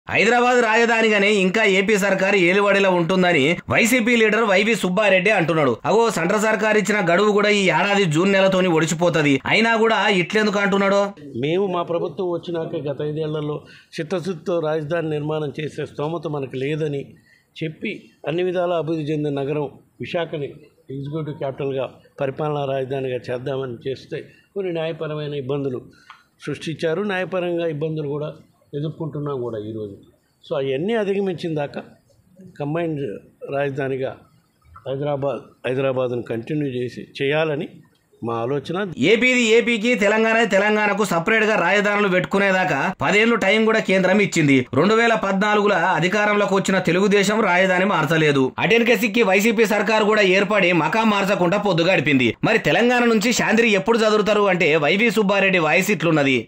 హైదరాబాద్ రాజధానిగానే ఇంకా ఏపీ సర్కారు ఏలుబడిలో ఉంటుందని వైసీపీ లీడర్ వైవి సుబ్బారెడ్డి అంటున్నాడు అగో సెంట్రల్ సర్కార్ ఇచ్చిన గడువు కూడా ఈ ఏడాది జూన్ నెలతోని ఒడిచిపోతది అయినా కూడా ఇట్లెందుకు అంటున్నాడు మేము మా ప్రభుత్వం వచ్చినాక గత ఐదేళ్లలో చిత్తశుద్ధితో రాజధాని నిర్మాణం చేసే స్తోమత మనకు లేదని చెప్పి అన్ని విధాలా అభివృద్ధి చెందిన నగరం విశాఖని ఎగ్జిక్యూటివ్ క్యాపిటల్గా పరిపాలనా రాజధానిగా చేద్దామని చేస్తే కొన్ని న్యాయపరమైన ఇబ్బందులు సృష్టించారు న్యాయపరంగా ఇబ్బందులు కూడా ఎదుర్కొంటున్నాం కూడా ఈరోజు సో అవన్నీ అధిగమించిన దాకా కంబైన్డ్ రాజధానిగా హైదరాబాద్ హైదరాబాద్ను కంటిన్యూ చేసి చేయాలని మా ఆలోచన ఏపీది ఏపీకి తెలంగాణ తెలంగాణకు సపరేట్ గా రాజధానులు పెట్టుకునేదాకా పదేళ్లు టైం కూడా కేంద్రం ఇచ్చింది రెండు వేల పద్నాలుగుల అధికారంలోకి వచ్చిన తెలుగుదేశం రాజధాని మార్చలేదు అటెన్కెసిక్కి వైసీపీ సర్కారు కూడా ఏర్పడి మకా మార్చకుండా పొద్దు గడిపింది మరి తెలంగాణ నుంచి శాంతిని ఎప్పుడు చదువుతారు అంటే వైవి సుబ్బారెడ్డి వాయిస్ ఇట్లున్నది